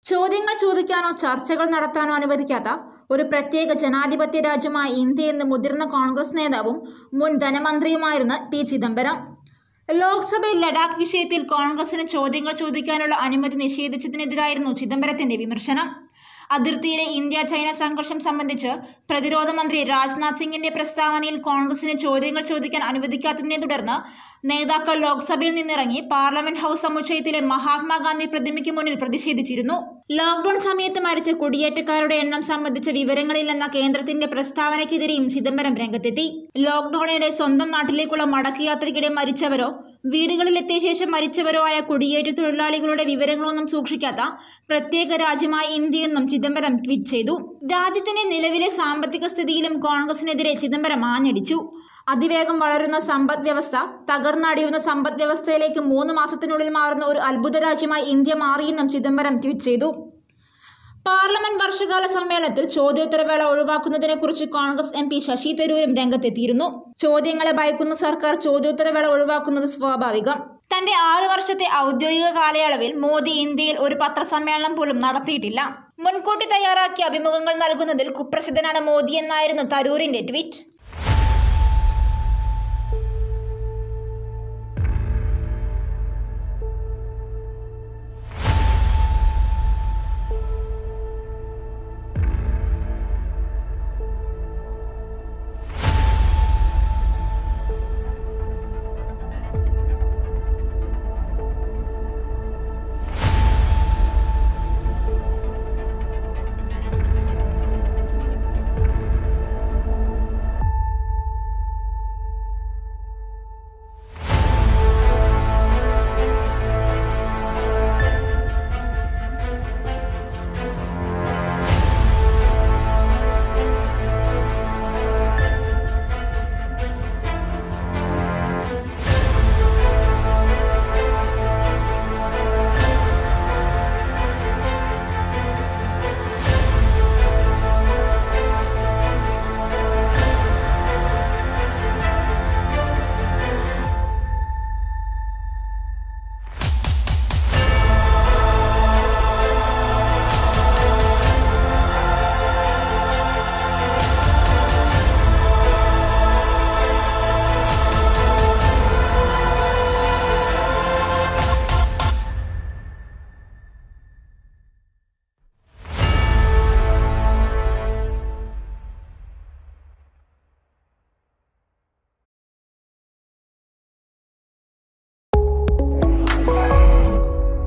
ചോദ്യങ്ങൾ ചോദിക്കാനോ ചർച്ചകൾ നടത്താനോ അനുവദിക്കാത്ത ഒരു പ്രത്യേക ജനാധിപത്യ രാജ്യമായ ഇന്ത്യ എന്ന് മുതിർന്ന കോൺഗ്രസ് നേതാവും മുൻ ധനമന്ത്രിയുമായിരുന്ന പി ചിദംബരം ലോക്സഭയിൽ ലഡാക്ക് വിഷയത്തിൽ കോൺഗ്രസിന് ചോദ്യങ്ങൾ ചോദിക്കാനുള്ള അനുമതി നിഷേധിച്ചതിനെതിരായിരുന്നു ചിദംബരത്തിന്റെ വിമർശനം അതിർത്തിയിലെ ഇന്ത്യ ചൈന സംഘർഷം സംബന്ധിച്ച് പ്രതിരോധ മന്ത്രി രാജ്നാഥ് സിംഗിന്റെ പ്രസ്താവനയിൽ കോൺഗ്രസിന് ചോദ്യങ്ങൾ ചോദിക്കാൻ അനുവദിക്കാത്തതിനെ തുടർന്ന് നേതാക്കൾ ലോക്സഭയിൽ നിന്നിറങ്ങി പാർലമെന്റ് ഹൌസ് സമുച്ചയത്തിലെ മഹാത്മാഗാന്ധി പ്രതിമയ്ക്ക് മുന്നിൽ പ്രതിഷേധിച്ചിരുന്നു ലോക്ഡൌൺ സമയത്ത് മരിച്ച കുടിയേറ്റക്കാരുടെ എണ്ണം സംബന്ധിച്ച വിവരങ്ങളില്ലെന്ന കേന്ദ്രത്തിന്റെ പ്രസ്താവനയ്ക്കെതിരെയും ചിദംബരം രംഗത്തെത്തി ലോക്ഡൌണിനിടെ സ്വന്തം നാട്ടിലേക്കുള്ള മടക്കയാത്രയ്ക്കിടെ മരിച്ചവരോ വീടുകളിലെത്തിയ ശേഷം മരിച്ചവരോ ആയ കുടിയേറ്റ തൊഴിലാളികളുടെ വിവരങ്ങളൊന്നും സൂക്ഷിക്കാത്ത പ്രത്യേക രാജ്യമായ ഇന്ത്യയെന്നും ചിദംബരം ട്വീറ്റ് ചെയ്തു രാജ്യത്തിന്റെ നിലവിലെ സാമ്പത്തിക സ്ഥിതിയിലും കോൺഗ്രസിനെതിരെ ചിദംബരം ആഞ്ഞടിച്ചു അതിവേഗം വളരുന്ന സമ്പദ് വ്യവസ്ഥ തകർന്നടിയുന്ന സമ്പദ് വ്യവസ്ഥയിലേക്ക് മൂന്ന് മാസത്തിനുള്ളിൽ മാറുന്ന ഒരു അത്ഭുത രാജ്യമായി ഇന്ത്യ മാറിയെന്നും ചിദംബരം ട്വീറ്റ് ചെയ്തു പാർലമെന്റ് വർഷകാല സമ്മേളനത്തിൽ ചോദ്യോത്തരവേള ഒഴിവാക്കുന്നതിനെക്കുറിച്ച് കോൺഗ്രസ് എം പി ശശി തരൂരും രംഗത്തെത്തിയിരുന്നു ചോദ്യങ്ങളെ ഭയക്കുന്ന സർക്കാർ ചോദ്യോത്തരവേള ഒഴിവാക്കുന്നത് സ്വാഭാവികം തന്റെ ആറ് വർഷത്തെ ഔദ്യോഗിക കാലയളവിൽ മോദി ഇന്ത്യയിൽ ഒരു പത്രസമ്മേളനം പോലും നടത്തിയിട്ടില്ല മുൻകൂട്ടി തയ്യാറാക്കിയ അഭിമുഖങ്ങൾ നൽകുന്നതിൽ കുപ്രസിദ്ധനാണ് മോദി എന്നായിരുന്നു തരൂരിന്റെ ട്വീറ്റ്